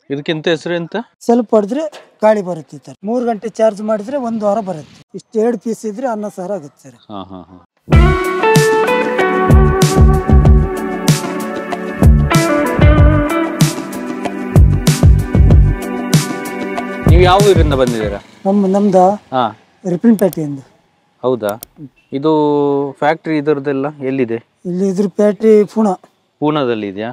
ಇದಕ್ಕಿಂತ ಹೆಸರು ಎಂತ ಸ್ವಲ್ಪ ಹೊಡೆದ್ರೆ ಗಾಳಿ ಬರುತ್ತೆ ಈ ಥರ ಮೂರು ಗಂಟೆ ಚಾರ್ಜ್ ಮಾಡಿದ್ರೆ ಒಂದು ವಾರ ಬರುತ್ತೆ ಇಷ್ಟು ಎರಡು ಪೀಸ್ ಇದ್ರೆ ಅನ್ನ ಸಾರು ಆಗುತ್ತೆ ಸರ್ ಹಾ ಹಾ ಹಾ ನೀವು ಯಾವ ಊರಿಂದ ಬಂದಿದ್ದೀರಾ ನಮ್ಮ ನಮ್ದು ಹಾ ರಿಪಿನ್ಪೇಟೆಯಿಂದ ಹೌದಾ ಇದು ಫ್ಯಾಕ್ಟ್ರಿ ಇದರದೆಲ್ಲ ಎಲ್ಲಿದೆ ಇಲ್ಲಿ ಇದ್ರ ಫ್ಯಾಕ್ಟ್ರಿ ಪುಣೆ ಪೂನಾದಲ್ಲಿ ಇದೆಯಾ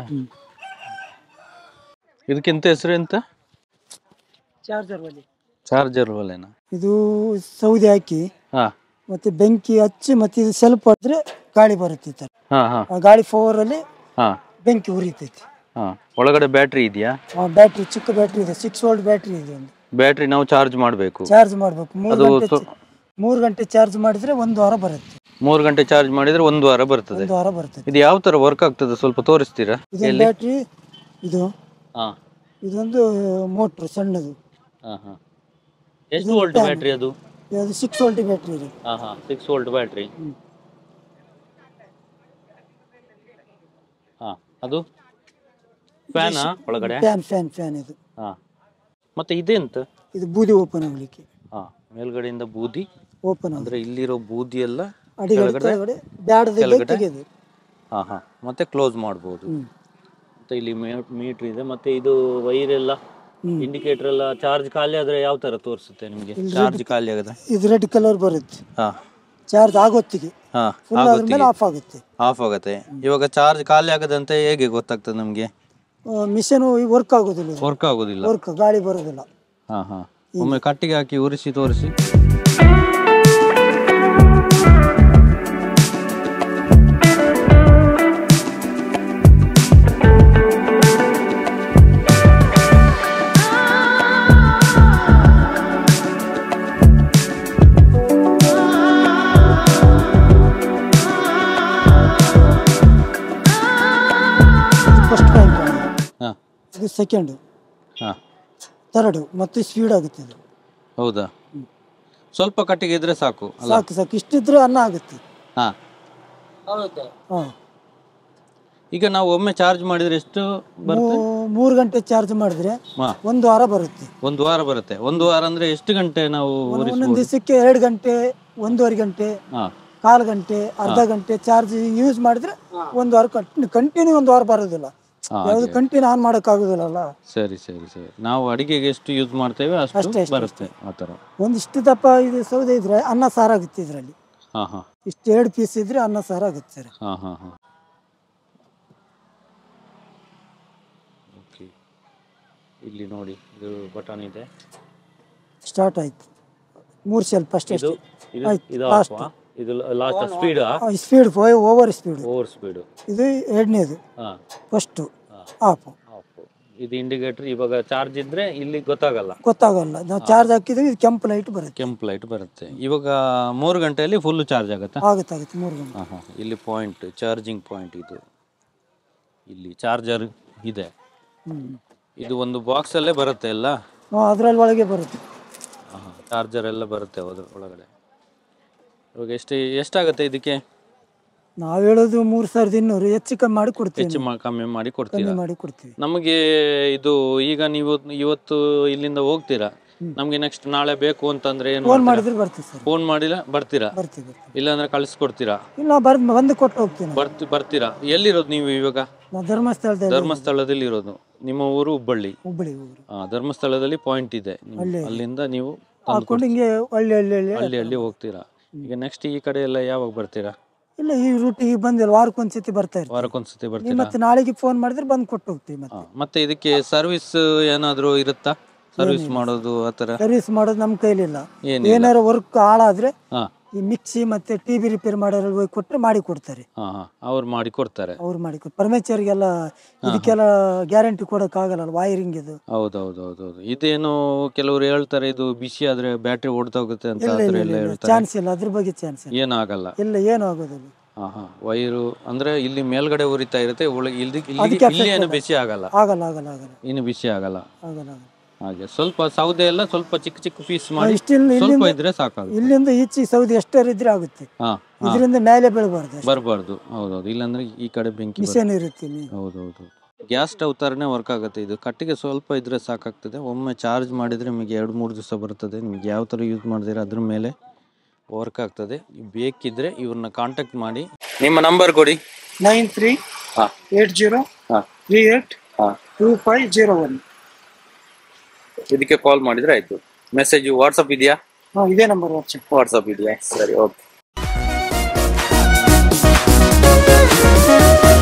ಇದಕ್ಕಿಂತ ಹೆಸರು ಎಂತ ಚಾರ್ಜರ್ ಒಲೆ ಚಾರ್ಜರ್ ಒಲೆನಾ ಇದು ಸೌದೆ ಹಾಕಿ ಹಾ ಮತ್ತೆ ಬೆಂಕಿ ಹಚ್ಚಿ ಮತ್ತೆ ಇದು ಸ್ವಲ್ಪ ಹೊಡೆದ್ರೆ ಗಾಳಿ ಬರುತ್ತೆ ಈ ಥರ ಹಾ ಹಾ ಆ ಗಾಳಿ ಪವರಲ್ಲಿ ಹಾ ಬೆಂಕಿ ಉರಿತೈತಿ ಹಾ ಒಳಗಡೆ ಬ್ಯಾಟ್ರಿ ಇದೆಯಾ ಆ ಬ್ಯಾಟ್ರಿ ಚಿಕ್ಕ ಬ್ಯಾಟ್ರಿ ಇದೆ ಸಿಕ್ಸ್ ವೋಲ್ಟ್ ಬ್ಯಾಟ್ರಿ ಇದೆ ಒಂದು ಬ್ಯಾಟ್ರಿ ನಾವು ಚಾರ್ಜ್ ಮಾಡಬೇಕು ಚಾರ್ಜ್ ಮಾಡ್ಬೇಕು ಮೂರು ಅದು ಗಂಟೆ ಸೊ- ಮೂರು ಗಂಟೆ ಚಾರ್ಜ್ ಮಾಡಿದ್ರೆ ಒಂದು ವಾರ ಬರುತ್ತೆ ಮೂರು ಗಂಟೆ ಚಾರ್ಜ್ ಮಾಡಿದ್ರೆ ಒಂದು ವಾರ ಬರ್ತದೆ ಒಂದು ವಾರ ಬರ್ತದೆ ಇದು ಯಾವ ತರ ವರ್ಕ್ ಆಗ್ತದೆ ಸ್ವಲ್ಪ ತೋರಿಸ್ತೀರಾ ಇದೊಂದು ಬ್ಯಾಟ್ರಿ ಇದು ಹಾ ಇದೊಂದು ಮೋಟ್ರ್ ಸಣ್ಣದು ಹಾ ಹಾ ಎಷ್ಟು ವೋಲ್ಟ್ ಬ್ಯಾಟ್ರಿ ಅದು ಇದು ಸಿಕ್ಸ್ ವೋಲ್ಟ್ ಬ್ಯಾಟ್ರಿ ಇದೆ ಹಾ ಹಾ ಸಿಕ್ಸ್ ವೋಲ್ಟ್ ಬ್ಯಾಟ್ರಿ ಹಾ ಅದು ಫ್ಯಾನಾ ಒಳಗಡೆ ಫ್ಯಾನ್ ಫ್ಯಾನ್ ಫ್ಯಾನ್ ಇದು ಹಾ ಮತ್ತೆ ಇದೆಂತ ಇದು ಬೂದಿ ಓಪನ್ ಆಗಲಿಕ್ಕೆ ಹಾ ಮೇಲ್ಗಡೆಯಿಂದ ಬೂದಿ ಓಪನ್ ಆಗ ಅಂದ್ರೆ ಇಲ್ಲಿರೋ ಬೂದಿ ಎಲ್ಲ ಅಡಿಗಡೆ ಕೆಳಗಡೆ ಕೆಳಗಡೆ ಬ್ಯಾಡದ ಕೆಳಗಡೆ? ತೆಗೆದು ಹಾ ಹಾ ಮತ್ತೆ ಕ್ಲೋಸ್ ಮಾಡ್ಬೋದು ಹ್ಮ್ ಮತ್ತೆ ಇಲ್ಲಿ ಮೀಟರ್ ಇದೆ ಮತ್ತೆ ಇದು ವೈರ್ ಎಲ್ಲ ಇಂಡಿಕೇಟರ್ ಎಲ್ಲ ಚಾರ್ಜ್ ಖಾಲಿ ಆದ್ರೆ ಯಾವ ತರ ತೋರಿಸುತ್ತೆ ನಿಮಗೆ ಚಾರ್ಜ್ ಖಾಲಿ ಆಗದ ಇದು ರೆಡ್ ಕಲರ್ ಬರುತ್ತೆ ಹಾ ಚಾರ್ಜ್ ಆಗೋತ್ತಿಗೆ ಹಾ ಫುಲ್ ಆದ್ಮೇಲೆ ಆಫ್ ಆಗುತ್ತೆ ಆಫ್ ಆಗತ್ತೆ ಇವಾಗ ಚಾರ್ಜ್ ಖಾಲಿ ಆಗದಂತೆ ಹೇಗೆ ಗೊತ್ತಾಗ್ತದೆ ನಮಗೆ ಮಿಷನ್ ವರ್ಕ್ ಆಗೋದಿಲ್ಲ ಇದು. ವರ್ಕ್ ಆಗೋದಿಲ್ಲ ವರ್ಕ್ ಗಾಳಿ ಬರೋದಿಲ್ಲ ಹಾ ಹಾ ಒಮ್ಮೆ ಕಟ್ಟಿಗೆ ಹಾಕಿ ಉರಿಸಿ ತೋರಿಸಿ ಫಸ್ಟ್ ಪಾಯಿಂಟ್ ಹಾ ಇದು ಸೆಕೆಂಡ್ ಹಾ ಥರ್ಡ್ ಮತ್ತೆ ಸ್ಪೀಡ್ ಆಗುತ್ತೆ ಇದು ಹೌದಾ ಸ್ವಲ್ಪ ಕಟ್ಟಿಗೆ ಇದ್ರೆ ಸಾಕು ಅಲ್ಲ ಸಾಕು ಸಾಕು ಇಷ್ಟಿದ್ರೆ ಅನ್ನ ಆಗುತ್ತೆ ಹಾ ಹಾ ಈಗ ನಾವು ಒಮ್ಮೆ ಚಾರ್ಜ್ ಮಾಡಿದ್ರೆ ಎಷ್ಟು ಬರುತ್ತೆ ಮೂ- ಮೂರು ಗಂಟೆ ಚಾರ್ಜ್ ಮಾಡಿದ್ರೆ ಹಾ ಒಂದು ವಾರ ಬರುತ್ತೆ ಒಂದು ವಾರ ಬರುತ್ತೆ ಒಂದು ವಾರ ಅಂದ್ರೆ ಎಷ್ಟು ಗಂಟೆ ನಾವು ಒಂದೊಂದು ಉರಿಸ್ಬೋದು ದಿವಸಕ್ಕೆ ಎರಡು ಗಂಟೆ ಒಂದೂವರೆ ಗಂಟೆ ಹಾ ಕಾಲು ಗಂಟೆ ಅರ್ಧ ಗಂಟೆ ಚಾರ್ಜ್ ಯೂಸ್ ಮಾಡಿದ್ರೆ ಒಂದು ವಾರ ಕಂಟಿನ್ಯೂ ಒಂದು ವಾರ ಬರೋದಿಲ್ಲ ಹಾ, ಯಾವುದು ಕಂಟಿನ್ಯೂ ಆನ್ ಮಾಡೋಕ್ಕಾಗೋದಿಲ್ಲಲ್ಲ ಸರಿ ಸರಿ ಸರಿ ನಾವು ಅಡಿಗೆಗೆ ಎಷ್ಟು ಯೂಸ್ ಮಾಡ್ತೇವೆ ಅಷ್ಟು ಅಷ್ಟೇ, ಅಷ್ಟೇ, ಬರುತ್ತೆ ಆ ಥರ ಒಂದಿಷ್ಟು ದಪ್ಪ ಇದು ಸೌದೆ ಇದ್ರೆ ಅನ್ನ ಸಾರಾಗುತ್ತೆ ಇದರಲ್ಲಿ ಹಾ ಹಾ ಇಷ್ಟು ಎರಡು ಪೀಸ್ ಇದ್ರೆ ಅನ್ನ ಸಾರಾಗುತ್ತೆ ಸರ್ ಹಾ ಹಾ ಹಾ ಓಕೆ ಇಲ್ಲಿ ನೋಡಿ ಇದು ಬಟನ್ ಇದೆ ಸ್ಟಾರ್ಟ್ ಆಯ್ತು ಮೂರು ಸೆಲ್ ಫಸ್ಟ್ ಇದು ಇದು ಆಯ್ತು, ಇದು last. ಆಫಾ? ಇದು last speed speed over speed over speed ಇದು ಎರಡನೇದು ಹಾ ಫಸ್ಟು ಹಾ ಆಫ್ ಆಫ್ ಇದು ಇಂಡಿಕೇಟರ್ ಇವಾಗ ಚಾರ್ಜ್ ಇದ್ರೆ ಇಲ್ಲಿ ಗೊತ್ತಾಗಲ್ಲ ಗೊತ್ತಾಗಲ್ಲ ನಾವು ಚಾರ್ಜ್ ಹಾಕಿದ್ರೆ ಇದು ಕೆಂಪು ಲೈಟ್ ಬರುತ್ತೆ ಕೆಂಪು ಲೈಟ್ ಬರುತ್ತೆ ಇವಾಗ ಮೂರು ಗಂಟೆಯಲ್ಲಿ ಫುಲ್ ಚಾರ್ಜ್ ಆಗುತ್ತಾ ಆಗುತ್ತೆ ಆಗುತ್ತೆ ಮೂರು ಗಂಟೆ ಹಾಂ ಹಾಂ ಇಲ್ಲಿ ಪಾಯಿಂಟ್ ಚಾರ್ಜಿಂಗ್ ಪಾಯಿಂಟ್ ಇದು ಇಲ್ಲಿ ಚಾರ್ಜರ್ ಇದೆ ಹ್ಞೂ ಇದು ಒಂದು ಬಾಕ್ಸಲ್ಲೇ ಬರುತ್ತೆ ಎಲ್ಲ ಅದರಲ್ಲಿ ಒಳಗೆ ಬರುತ್ತೆ ಹಾಂ ಚಾರ್ಜರ್ ಎಲ್ಲ ಬರುತ್ತೆ ಅದ್ರ ಒಳಗಡೆ ಇವಾಗ ಎಷ್ಟು ಎಷ್ಟಾಗುತ್ತೆ ಇದಕ್ಕೆ ನಾವು ಹೇಳೋದು ಮೂರು ಸಾವಿರದ ಇನ್ನೂರು ಹೆಚ್ಚು ಕಮ್ಮಿ ಮಾಡಿ ಕೊಡ್ತೀವಿ ಹೆಚ್ಚು ಮಾ- ಕಮ್ಮಿ ಮಾಡಿ ಕೊಡ್ತೀರಾ ಕಮ್ಮಿ ಮಾಡಿ ಕೊಡ್ತೀವಿ ನಮಗೆ ಇದು ಈಗ ನೀವು ಇವತ್ತು ಇಲ್ಲಿಂದ ಹೋಗ್ತೀರಾ ನಮಗೆ ನೆಕ್ಸ್ಟ್ ನಾಳೆ ಬೇಕು ಅಂತಂದ್ರೆ ಏನು ಫೋನ್ ಮಾಡಿದ್ರೆ ಬರ್ತೀವಿ ಸರ್ ಫೋನ್ ಮಾಡಿಲ್ಲ ಬರ್ತೀರಾ ಬರ್ತೀವಿ ಬರ್ತೀವಿ ಇಲ್ಲಾಂದ್ರೆ ಕಳಿಸ್ಕೊಡ್ತೀರಾ ಇಲ್ಲ ನಾವು ಬರ್ ಬಂದು ಕೊಟ್ಟು ಹೋಗ್ತೀವಿ ನಾವು ಬರ್ತಿ ಬರ್ತೀರಾ ಎಲ್ಲಿರೋದು ನೀವು ಇವಾಗ ನಾವು ಧರ್ಮಸ್ಥಳದಲ್ಲಿ ಧರ್ಮಸ್ಥಳದಲ್ಲಿ ಇರೋದು ನಿಮ್ಮ ಊರು ಹುಬ್ಬಳ್ಳಿ ಹುಬ್ಬಳ್ಳಿ ಊರು ಆ, ಧರ್ಮಸ್ಥಳದಲ್ಲಿ ಪಾಯಿಂಟ್ ಇದೆ ನೀವು ಅಲ್ಲಿಂದ ನೀವು ತಂದು ಹಾಕೊಂಡು ಹಿಂಗೆ ಹಳ್ಳಿ ಹಳ್ಳಿ ಹಳ್ಳಿ ಹಳ್ಳಿ ಹಳ್ಳಿ ಹೋಗ್ತೀರಾ ಈಗ ನೆಕ್ಸ್ಟ್ ಈ ಕಡೆ ಎಲ್ಲ ಯಾವಾಗ ಬರ್ತೀರಾ ಇಲ್ಲ ಈ ರೂಟಿಗೆ ಬಂದಿಲ್ಲ ವಾರಕ್ಕೆ ಒಂದ್ಸತಿ ಬರ್ತಾ ಇರ್ತೀವಿ ವಾರಕ್ಕೊಂದ್ಸತಿ ನೀವು ಬರ್ತೀರಾ ಮತ್ತೆ ನಾಳೆಗೆ ಫೋನ್ ಮಾಡಿದ್ರೆ ಬಂದು ಕೊಟ್ಟು ಹೋಗ್ತೀವಿ ಮತ್ತೆ ಹಾ, ಮತ್ತೆ ಇದಕ್ಕೆ ಸರ್ವಿಸ್ ಏನಾದ್ರು ಇರುತ್ತಾ ಸರ್ವಿಸ್ ಮಾಡೋದು ಆ ಥರ ಸರ್ವಿಸ್ ಮಾಡೋದು ನಮ್ಮ ಕೈಲಿಲ್ಲ ಏನಿಲ್ಲ ಏನಾರು ವರ್ಕ್ ಹಾಳಾದ್ರೆ ಹಾ ಈ ಮಿಕ್ಸಿ ಮತ್ತೆ ಟಿ ವಿ ರಿಪೇರ್ ಮಾಡೋರು ಹೋಗಿ ಕೊಟ್ಟರೆ ಮಾಡಿ ಕೊಡ್ತಾರೆ ಹಾ ಹಾ ಅವ್ರು ಮಾಡಿ ಕೊಡ್ತಾರೆ ಅವ್ರು ಮಾಡಿ ಕೊಡ್ ಪರಮೇಶ್ವರಿಗೆಲ್ಲ ಇದಕ್ಕೆಲ್ಲ ಗ್ಯಾರಂಟಿ ಕೊಡೋಕ್ಕಾಗಲ್ಲ ವೈರಿಂಗ್ ಇದು ಹೌದೌದು ಹೌದೌದು ಇದೇನು ಕೆಲವರು ಹೇಳ್ತಾರೆ ಇದು ಬಿಸಿ ಆದ್ರೆ ಬ್ಯಾಟ್ರಿ ಓಡ್ತೋಗುತ್ತೆ ಅಂತ ಆ ಥರ ಎಲ್ಲ ಹೇಳ್ತಾರೆ ಚಾನ್ಸ್ ಇಲ್ಲ ಅದ್ರ ಬಗ್ಗೆ ಚಾನ್ಸ್ ಇಲ್ಲ ಏನಾಗಲ್ಲ ಇಲ್ಲ ಏನು ಆಗೋದಿಲ್ಲ ಹಾ ಹಾ ವೈರು ಅಂದ್ರೆ ಇಲ್ಲಿ ಮೇಲ್ಗಡೆ ಉರಿತಾ ಇರುತ್ತೆ ಒಳಗೆ ಇಲ್ಲಿ ಇಲ್ಲಿ ಇಲ್ಲಿ ಏನು ಬಿಸಿ ಆಗಲ್ಲ ಆಗಲ್ಲ ಆಗಲ್ಲ ಆಗಲ್ಲ ಇನ್ನು ಬಿಸಿ ಆಗಲ್ಲ ಆಗಲ್ಲ ಆಗಲ್ಲ ಹಾಗೆ ಸ್ವಲ್ಪ ಸೌದೆ ಎಲ್ಲ ಸ್ವಲ್ಪ ಚಿಕ್ಕ ಚಿಕ್ಕ ಪೀಸ್ ಮಾಡಿ ಇಷ್ಟಿಲ್ಲ ಸ್ವಲ್ಪ ಇದ್ರೆ ಸಾಕಾಗುತ್ತೆ ಇಲ್ಲಿಂದ ಈಚೆ ಸೌದಿ ಎಷ್ಟರ ಇದ್ರೆ ಆಗುತ್ತೆ ಹಾ ಇದರಿಂದ ಮೇಲೆ ಬೀಳಬಾರ್ದು ಬರಬಾರ್ದು ಹೌದೌದು ಇಲ್ಲಾಂದ್ರೆ ಈ ಕಡೆ ಬೆಂಕಿ ಬರುತ್ತೆ. ಮಿಷನ್ ಇರುತ್ತೆ ಇಲ್ಲಿ. ಹೌದೌದು ಗ್ಯಾಸ್ ಸ್ಟವ್ ಥರನೇ ವರ್ಕ್ ಆಗುತ್ತೆ ಇದು ಕಟ್ಟಿಗೆ ಸ್ವಲ್ಪ ಇದ್ರೆ ಸಾಕಾಗ್ತದೆ ಒಮ್ಮೆ ಚಾರ್ಜ್ ಮಾಡಿದರೆ ನಿಮಗೆ ಎರಡು ಮೂರು ದಿವಸ ಬರ್ತದೆ ನಿಮ್ಗೆ ಯಾವ ಥರ ಯೂಸ್ ಮಾಡಿದ್ರೆ ಅದ್ರ ಮೇಲೆ ವರ್ಕ್ ಆಗ್ತದೆ ಬೇಕಿದ್ರೆ ಇವ್ರನ್ನ ಕಾಂಟ್ಯಾಕ್ಟ್ ಮಾಡಿ ನಿಮ್ಮ ನಂಬರ್ ಕೊಡಿ ನೈನ್ ತ್ರೀ ಹಾ. ಏಟ್ ಜೀರೋ ಹಾ. ತ್ರೀ ಏಟ್ ಹಾ. ಟೂ ಫೈವ್ ಜೀರೋ ಒನ್ ಇದಕ್ಕೆ ಕಾಲ್ ಮಾಡಿದ್ರೆ ಆಯ್ತು ಮೆಸೇಜ್ ವಾಟ್ಸಪ್ ಇದೆಯಾ ಹಾಂ ಇದೇ ನಂಬರ್ ವಾಟ್ಸಪ್ ವಾಟ್ಸಪ್ ಇದೆಯಾ ಸರಿ ಓಕೆ